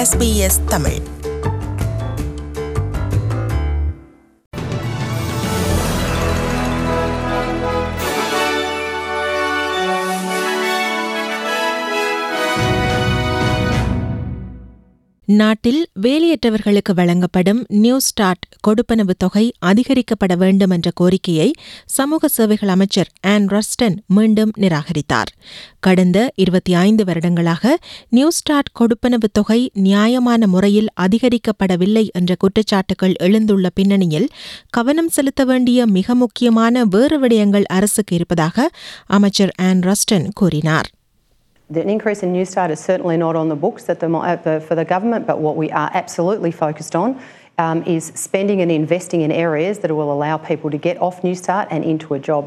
SBS Tamil நாட்டில் வேலையற்றவர்களுக்கு வழங்கப்படும் new start கொடுப்பனவு தொகை அதிகரிக்கப்பட வேண்டும் என்ற கோரிக்கையை சமூக சேவைகள் அமைச்சர் ஆன் ரஸ்டன் மீண்டும் நிராகரித்தார் கடந்த இருபத்தி ஐந்து வருடங்களாக நியூ ஸ்டார்ட் கொடுப்பனவு தொகை நியாயமான முறையில் அதிகரிக்கப்படவில்லை என்ற குற்றச்சாட்டுகள் எழுந்துள்ள பின்னணியில் கவனம் செலுத்த வேண்டிய மிக முக்கியமான வேறு விடயங்கள் அரசுக்கு இருப்பதாக அமைச்சர் ஆன் ரஸ்டன் கூறினார் An increase in New Start is certainly not on the books at the, mo- at the, for the government, but what we are absolutely focused on um, is spending and investing in areas that will allow people to get off New Start and into a job.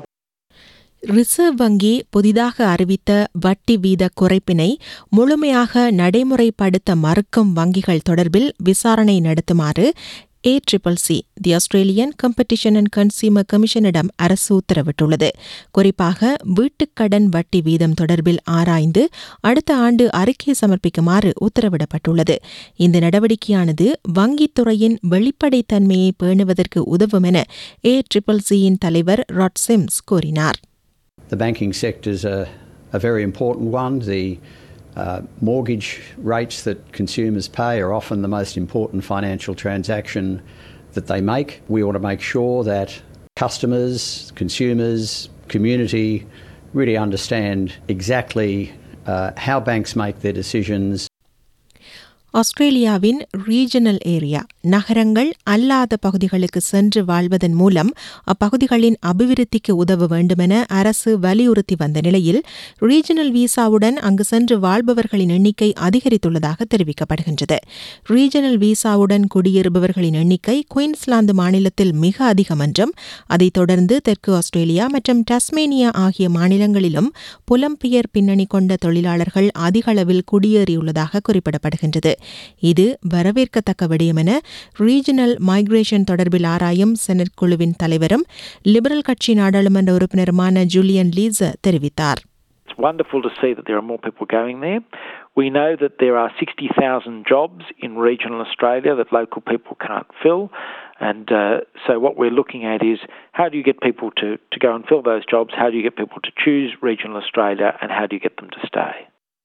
Reserve வங்கி புதிதாக அறிவித்த வட்டி வீத குறைப்பினை முழுமையாக நடைமுறைப்படுத்த மறுக்கும் வங்கிகள் தொடர்பில் விசாரணை நடத்துமாறு A triple C the Australian Competition and Consumer கமிஷனிடம் அரசு உத்தரவிட்டுள்ளது குறிப்பாக வீட்டுக்கடன் வட்டி வீதம் தொடர்பில் ஆராய்ந்து அடுத்த ஆண்டு அறிக்கை சமர்ப்பிக்குமாறு உத்தரவிடப்பட்டுள்ளது இந்த நடவடிக்கையானது வங்கித்துறையின் வெளிப்படைத்தன்மையை பேணுவதற்கு உதவும் என ஏ ட்ரிபிள் சியின் தலைவர் ராட் சிம்ஸ் கூறினார் The banking sector is a, a very important one. The uh, mortgage rates that consumers pay are often the most important financial transaction that they make. We want to make sure that customers, consumers, community really understand exactly uh, how banks make their decisions ஆஸ்திரேலியாவின் regional area நகரங்கள் அல்லாத பகுதிகளுக்கு சென்று வாழ்வதன் மூலம் அப்பகுதிகளின் அபிவிருத்திக்கு உதவ வேண்டுமென அரசு வலியுறுத்தி வந்த நிலையில் ரீஜனல் வீசாவுடன் அங்கு சென்று வாழ்பவர்களின் எண்ணிக்கை அதிகரித்துள்ளதாக தெரிவிக்கப்படுகின்றது ரீஜனல் வீசாவுடன் குடியேறுபவர்களின் எண்ணிக்கை குயின்ஸ்லாந்து மாநிலத்தில் மிக அதிகம் என்றும் அதைத் தொடர்ந்து தெற்கு ஆஸ்திரேலியா மற்றும் டஸ்மேனியா ஆகிய மாநிலங்களிலும் புலம்பெயர் பின்னணி கொண்ட தொழிலாளர்கள் அதிக அளவில் குடியேறியுள்ளதாக குறிப்பிடப்படுகின்றது இது வரவேற்கத்தக்க விடயம் என ரீஜனல் மைக்ரேஷன் தொடர்பில் ஆராயும் செனட் குழுவின் தலைவரும் லிபரல் கட்சி நாடாளுமன்ற உறுப்பினருமான ஜூலியன் லீஸ் தெரிவித்தார் It's wonderful to see that there are more people going there. We know that there are 60,000 jobs in regional Australia that local people can't fill. And uh, so, what we're looking at is how do you get people to, to go and fill those jobs? How do you get people to choose regional Australia? And how do you get them to stay?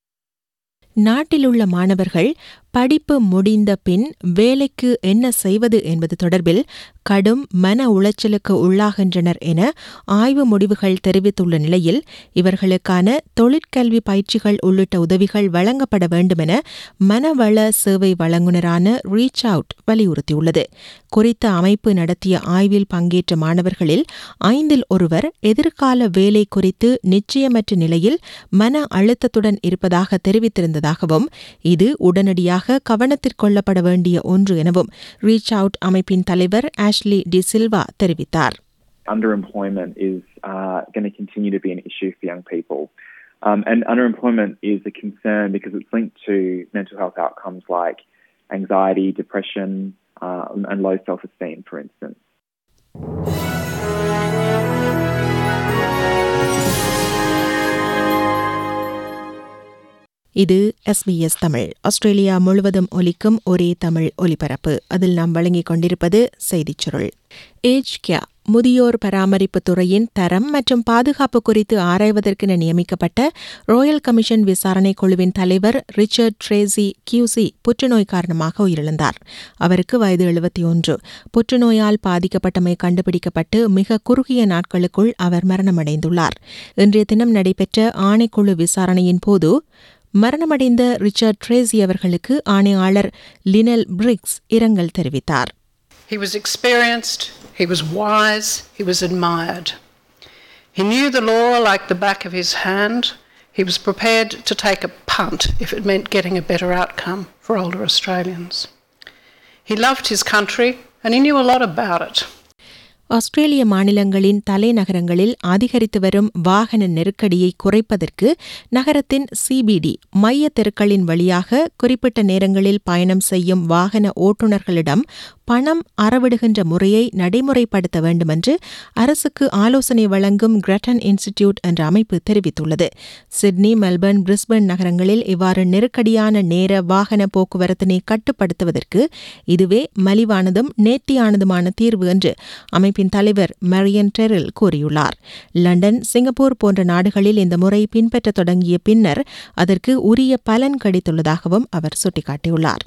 நாட்டிலுள்ள மாணவர்கள் படிப்பு முடிந்த பின் வேலைக்கு என்ன செய்வது என்பது தொடர்பில் கடும் மன உளைச்சலுக்கு உள்ளாகின்றனர் என ஆய்வு முடிவுகள் தெரிவித்துள்ள நிலையில் இவர்களுக்கான தொழிற்கல்வி பயிற்சிகள் உள்ளிட்ட உதவிகள் வழங்கப்பட வேண்டுமென மனவள சேவை வழங்குனரான ரீச் அவுட் வலியுறுத்தியுள்ளது குறித்த அமைப்பு நடத்திய ஆய்வில் பங்கேற்ற மாணவர்களில் ஐந்தில் ஒருவர் எதிர்கால வேலை குறித்து நிச்சயமற்ற நிலையில் மன அழுத்தத்துடன் இருப்பதாக தெரிவித்திருந்ததாகவும் இது உடனடியாக கவனத்திற்கொள்ளப்பட வேண்டிய ஒன்று எனவும் ரீச் அவுட் அமைப்பின் தலைவர் ஆஷ்லி டி சில்வா தெரிவித்தார் underemployment is uh, going to continue to be an issue for young people. Um, and underemployment is a concern because it's linked to mental health outcomes like anxiety, depression, uh, and low self esteem, for instance. இது SBS Tamil Australia முழுவதும் ஒலிக்கும் ஒரே தமிழ் ஒலிபரப்பு அதில் நாம் வழங்கிக் கொண்டிருப்பது செய்திச் சுருள் ஏஜ் கியா முதியோர் பராமரிப்பு துறையின் தரம் மற்றும் பாதுகாப்பு குறித்து ஆராய்வதற்கென நியமிக்கப்பட்ட ராயல் கமிஷன் விசாரணை குழுவின் தலைவர் ரிச்சர்ட் ட்ரேசி கியூசி புற்றுநோய் காரணமாக உயிரிழந்தார் அவருக்கு வயது எழுபத்தி ஒன்று புற்றுநோயால் பாதிக்கப்பட்டமை கண்டுபிடிக்கப்பட்டு மிக குறுகிய நாட்களுக்குள் அவர் மரணமடைந்துள்ளார் இன்றைய தினம் நடைபெற்ற ஆணைக்குழு விசாரணையின் போது மரணமடைந்த ரிச்சர்ட் ட்ரேசி அவர்களுக்கு ஆணையாளர் லினல் பிரிக்ஸ் இரங்கல் தெரிவித்தார் He was experienced, he was wise, he was admired. He knew the law like the back of his hand. He was prepared to take a punt if it meant getting a better outcome for older Australians. He loved his country and he knew a lot about it. ஆஸ்திரேலிய மாநிலங்களின் தலைநகரங்களில் அதிகரித்து வரும் வாகன நெருக்கடியை குறைப்பதற்கு நகரத்தின் CBT மைய தெருக்களின் வழியாக குறிப்பிட்ட நேரங்களில் பயணம் செய்யும் வாகன ஓட்டுநர்களிடம் பணம் அறவிடுகின்ற முறையை நடைமுறைப்படுத்த வேண்டுமென்று அரசுக்கு ஆலோசனை வழங்கும் கிரட்டன் இன்ஸ்டிடியூட் என்ற அமைப்பு தெரிவித்துள்ளது சிட்னி மெல்பர்ன் பிரிஸ்பன் நகரங்களில் இவ்வாறு நெருக்கடியான நேர வாகன போக்குவரத்தினை கட்டுப்படுத்துவதற்கு இதுவே மலிவானதும் நேர்த்தியானதுமான தீர்வு என்று அமைப்பின் தலைவர் மரியன் டெரில் கூறியுள்ளார் லண்டன் சிங்கப்பூர் போன்ற நாடுகளில் இந்த முறை பின்பற்ற தொடங்கிய பின்னர் அதற்கு உரிய பலன் கிடைத்துள்ளதாகவும் அவர் சுட்டிக்காட்டியுள்ளார்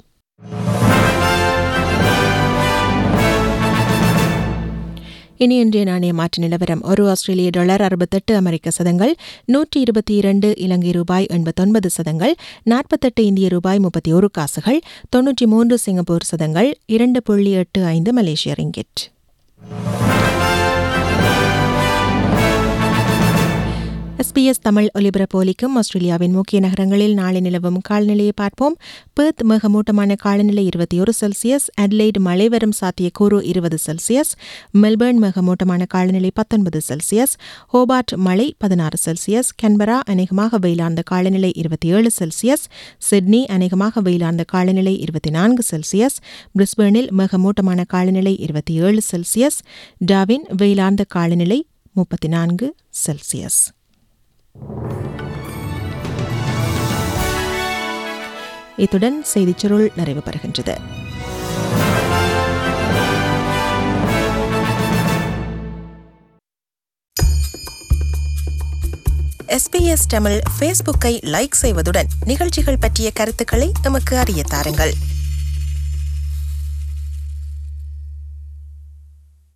இனி இன்றைய நாணய மாற்று நிலவரம் ஒரு ஆஸ்திரேலிய டாலர் அறுபத்தெட்டு அமெரிக்க சதங்கள் நூற்றி இருபத்தி இரண்டு இலங்கை ரூபாய் எண்பத்தொன்பது சதங்கள் நாற்பத்தெட்டு இந்திய ரூபாய் முப்பத்தி ஒரு காசுகள் தொன்னூற்றி மூன்று சிங்கப்பூர் சதங்கள் இரண்டு புள்ளி எட்டு ஐந்து மலேசிய ரிங்கிட் எஸ்பிஎஸ் தமிழ் ஒலிபரப்போலிக்கும் ஆஸ்திரேலியாவின் முக்கிய நகரங்களில் நாளை நிலவும் காலநிலையை பார்ப்போம் பெர்த் மிகமூட்டமான காலநிலை இருபத்தி ஒரு செல்சியஸ் அட்லைட் மழை வரும் சாத்தியக்கூறு இருபது செல்சியஸ் மெல்பர்ன் மிகமூட்டமான காலநிலை பத்தொன்பது செல்சியஸ் ஹோபார்ட் மழை பதினாறு செல்சியஸ் கன்பரா அநேகமாக வெயிலார்ந்த காலநிலை இருபத்தி ஏழு செல்சியஸ் சிட்னி அநேகமாக வெயிலார்ந்த காலநிலை இருபத்தி நான்கு செல்சியஸ் பிரிஸ்பேனில் மிகமூட்டமான காலநிலை இருபத்தி ஏழு செல்சியஸ் டாவின் வெயிலார்ந்த காலநிலை முப்பத்தி நான்கு செல்சியஸ் இத்துடன் செய்திச் சுருள் நிறைவு பெறுகின்றது எஸ்பிஎஸ் தமிழ் ஃபேஸ்புக்கை லைக் செய்வதுடன் நிகழ்ச்சிகள் பற்றிய கருத்துக்களை எமக்கு அறிய தாருங்கள்